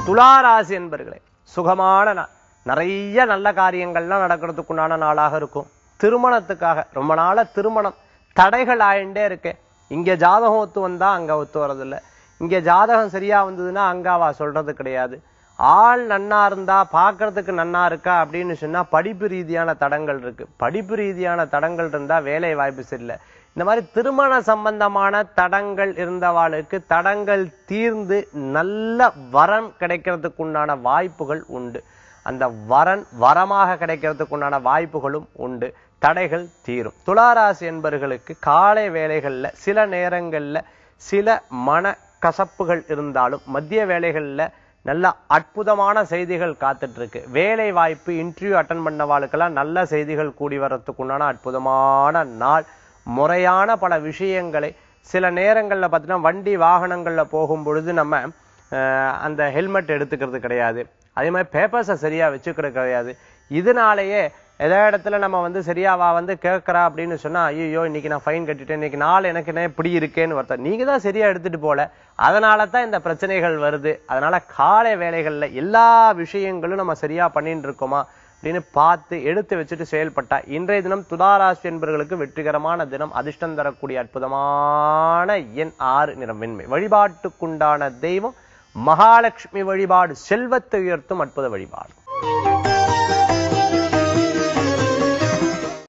துளாராசி என்பர்களே சுகமான நாள் நிறைய நல்ல காரியங்கள்லாம் நடக்கிறதுக்குண்டான நாளாக இருக்கும் திருமணத்துக்காக ரொம்ப நாளா திருமணம் தடைகள் ஆயிண்டே இருக்கு இங்க ஜாதகம் ஒத்து வந்தா அங்க ஒத்து வர்றதில்ல இங்க ஜாதகம் சரியா வந்ததுன்னா அங்க அவ சொல்றது கிடையாது ஆள் நன்னா இருந்தா பார்க்கறதுக்கு நன்னா இருக்கா அப்படின்னு சொன்னா படிப்பு ரீதியான தடங்கள் இருக்கு படிப்பு ரீதியான தடங்கள் இருந்தா வேலை வாய்ப்பு சரியில்லை இந்த மாதிரி திருமண சம்பந்தமான தடங்கள் இருந்தவாளுக்கு தடங்கள் தீர்ந்து நல்ல வரன் கிடைக்கிறதுக்கு உண்டான வாய்ப்புகள் உண்டு அந்த வரன் வரமாக கிடைக்கிறதுக்கு உண்டான வாய்ப்புகளும் உண்டு தடைகள் தீரும் துளாராசி என்பவர்களுக்கு காலை வேளைகள்ல சில நேரங்கள்ல சில மன கசப்புகள் இருந்தாலும் மத்திய வேளைகள்ல நல்ல அற்புதமான செய்திகள் காத்துட்டு இருக்கு வேலை வாய்ப்பு இன்டர்வியூ அட்டன் பண்ணவாளுக்கெல்லாம் நல்ல செய்திகள் கூடி வர்றதுக்கு உண்டான அற்புதமான நாள் முறையான பல விஷயங்களை சில நேரங்கள்ல பார்த்தீங்கன்னா வண்டி வாகனங்கள்ல போகும் பொழுது நம்ம அஹ், அந்த ஹெல்மெட் எடுத்துக்கிறது கிடையாது அதே மாதிரி பேப்பர்ஸை சரியா வச்சுக்கிறது கிடையாது இதனாலேயே எதா இடத்துல நம்ம வந்து சரியாவா வந்து கேட்கறா அப்படின்னு சொன்னா ஐயோ இன்னைக்கு நான் ஃபைன் கட்டிட்டேன் இன்னைக்கு நாள் எனக்கு என்ன இப்படி இருக்கேன்னு ஒருத்தர் நீங்க தான் சரியா எடுத்துட்டு போல அதனால தான் இந்த பிரச்சனைகள் வருது அதனால காலை வேலைகள்ல எல்லா விஷயங்களும் நம்ம சரியா பண்ணிட்டு இருக்கோமா அப்படின்னு பார்த்து எடுத்து வச்சுட்டு செயல்பட்டா இன்றைய தினம் துதாராசி என்பவர்களுக்கு வெற்றிகரமான தினம் அதிர்ஷ்டம் தரக்கூடிய அற்புதமான எண் ஆறு நிறம் வெண்மை வழிபாட்டுக்குண்டான தெய்வம் மகாலட்சுமி வழிபாடு செல்வத்தை உயர்த்தும் அற்புத வழிபாடு